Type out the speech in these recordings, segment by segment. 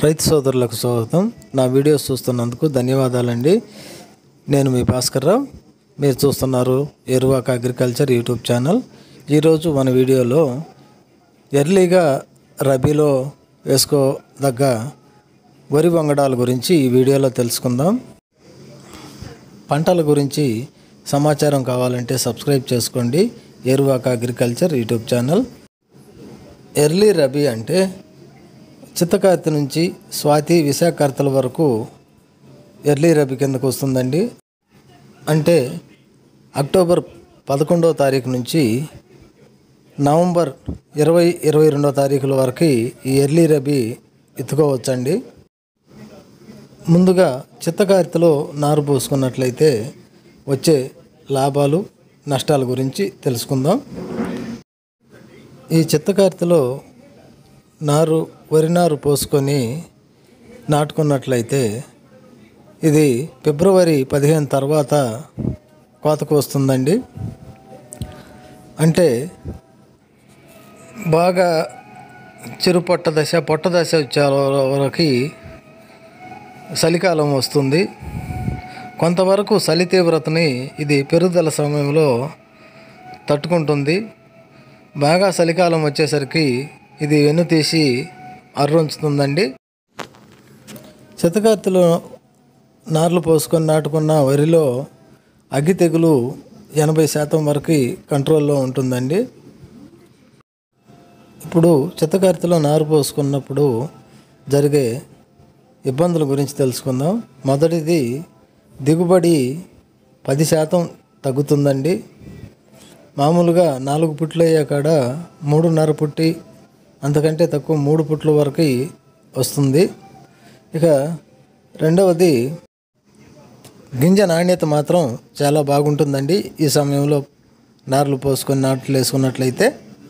రైతు సోదరులకు స్వాగతం నా వీడియోస్ చూస్తున్నందుకు ధన్యవాదాలండి నేను మీ భాస్కర్రావు మీరు చూస్తున్నారు ఎరువాక అగ్రికల్చర్ యూట్యూబ్ ఛానల్ ఈరోజు మన వీడియోలో ఎర్లీగా రబీలో వేసుకోదగ్గ వరి వంగడాల గురించి ఈ వీడియోలో తెలుసుకుందాం పంటల గురించి సమాచారం కావాలంటే సబ్స్క్రైబ్ చేసుకోండి Eruvaka agriculture YouTube channel early rabi అంటే చిత్తకార్తె నుంచి స్వాతి విశాఖార్తెల వరకు ఎర్లీ రబీ కిందకు వస్తుందండి అంటే అక్టోబర్ పదకొండవ తారీఖు నుంచి నవంబర్ ఇరవై ఇరవై రెండవ తారీఖుల వరకు ఈ ఎర్లీ రబీ ఎత్తుకోవచ్చండి ముందుగా చిత్తకార్తెలో నారు పోసుకున్నట్లయితే వచ్చే లాభాలు నష్టాల గురించి తెలుసుకుందాం ఈ చిత్తకార్తెలో నారు వరి నారు పోసుకొని నాటుకున్నట్లయితే ఇది ఫిబ్రవరి పదిహేను తర్వాత కోతకు వస్తుందండి అంటే బాగా చిరు పొట్ట దశ పొట్ట దశ వచ్చే వరకు చలికాలం వస్తుంది కొంతవరకు చలి తీవ్రతని ఇది పెరుగుదల సమయంలో తట్టుకుంటుంది బాగా చలికాలం వచ్చేసరికి ఇది వెన్ను తీసి అర్రుంచుతుందండి చితకార్తెలో నార్లు పోసుకొని నాటుకున్న వరిలో అగ్గి తెగులు ఎనభై శాతం వరకు కంట్రోల్లో ఉంటుందండి ఇప్పుడు చిత్తకార్తెలో నారు పోసుకున్నప్పుడు జరిగే ఇబ్బందుల గురించి తెలుసుకుందాం మొదటిది దిగుబడి పది శాతం తగ్గుతుందండి మామూలుగా నాలుగు పుట్లు అయ్యా కాడ మూడున్నర పుట్టి అంతకంటే తక్కువ మూడు పుట్ల వరకు వస్తుంది ఇక రెండవది గింజ నాణ్యత మాత్రం చాలా బాగుంటుందండి ఈ సమయంలో నార్లు పోసుకొని నాట్లు వేసుకున్నట్లయితే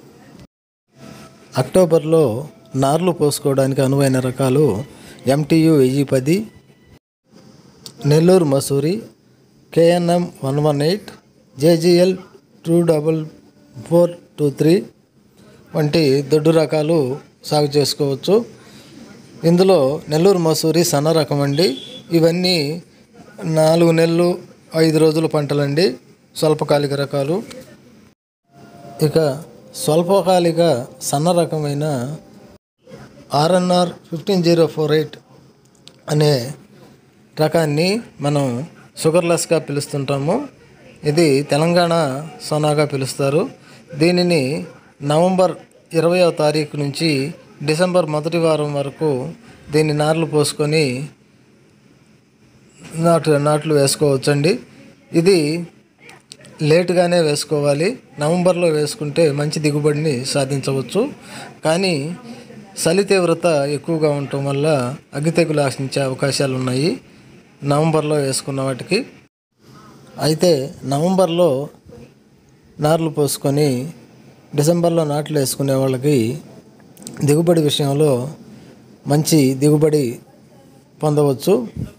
అక్టోబర్లో నార్లు పోసుకోవడానికి అనువైన రకాలు ఎంటీయు వెయ్యి పది Nellore Masuri KNM one one eight JGL two double four two three వంటి దొడ్డు రకాలు సాగు చేసుకోవచ్చు ఇందులో నెల్లూరు మసూరి సన్న రకం అండి ఇవన్నీ నాలుగు నెలలు ఐదు రోజుల పంటలండి స్వల్పకాలిక రకాలు ఇక స్వల్పకాలిక సన్న రకమైన RNR fifteen zero four eight అనే రకాన్ని మనం షుగర్లెస్గా పిలుస్తుంటాము ఇది తెలంగాణ సోనాగా పిలుస్తారు దీనిని నవంబర్ ఇరవయో తారీఖు నుంచి డిసెంబర్ మొదటి వారం వరకు దీన్ని నార్లు పోసుకొని నాటు నాట్లు వేసుకోవచ్చండి ఇది లేటుగానే వేసుకోవాలి నవంబర్లో వేసుకుంటే మంచి దిగుబడిని సాధించవచ్చు కానీ చలి తీవ్రత ఎక్కువగా ఉండటం వల్ల అగ్గి తెగులు ఆశించే అవకాశాలు ఉన్నాయి నవంబర్లో వేసుకున్న వాటికి అయితే నవంబర్లో నార్లు పోసుకొని డిసెంబర్లో నాట్లు వేసుకునే వాళ్ళకి దిగుబడి విషయంలో మంచి దిగుబడి పొందవచ్చు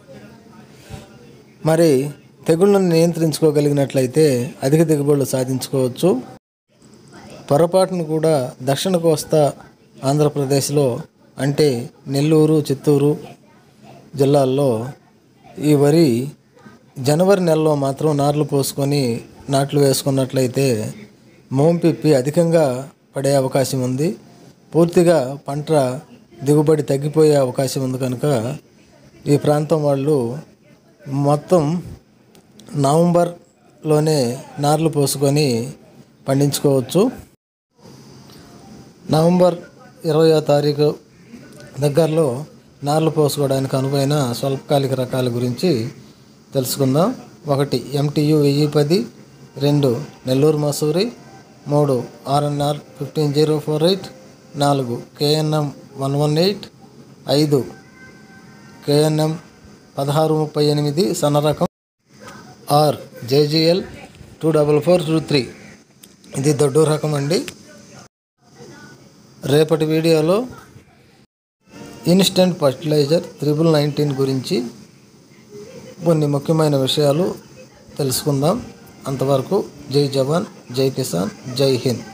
మరి తెగుళ్ళను నియంత్రించుకోగలిగినట్లయితే అధిక దిగుబడులు సాధించుకోవచ్చు పొరపాటును కూడా దక్షిణ కోస్తా ఆంధ్రప్రదేశ్లో అంటే నెల్లూరు చిత్తూరు జిల్లాల్లో ఈ వరి జనవరి నెలలో మాత్రం నార్లు పోసుకొని నాట్లు వేసుకున్నట్లయితే మోంపిప్పి అధికంగా పడే అవకాశం ఉంది పూర్తిగా పంట దిగుబడి తగ్గిపోయే అవకాశం ఉంది కనుక ఈ ప్రాంతం వాళ్ళు మొత్తం నవంబర్లోనే నార్లు పోసుకొని పండించుకోవచ్చు నవంబర్ ఇరవయో తారీఖు దగ్గరలో నార్లు పోసుకోవడానికి అనువైన స్వల్పకాలిక రకాల గురించి తెలుసుకుందాం ఒకటి ఎంటీయు వెయ్యి పది రెండు నెల్లూరు మసూరి మూడు RNR fifteen zero four eight నాలుగు కేఎన్ఎం వన్ వన్ ఎయిట్ ఐదు కేఎన్ఎం పదహారు ముప్పై ఎనిమిది సన్న రకం R JGL two double four two three ఇది దొడ్డు రకం అండి రేపటి వీడియోలో ఇన్స్టెంట్ ఫర్టిలైజర్ త్రిబుల్ నైన్టీన్ గురించి కొన్ని ముఖ్యమైన విషయాలు తెలుసుకుందాం అంతవరకు జై జవాన్ జై కిసాన్ జై హింద్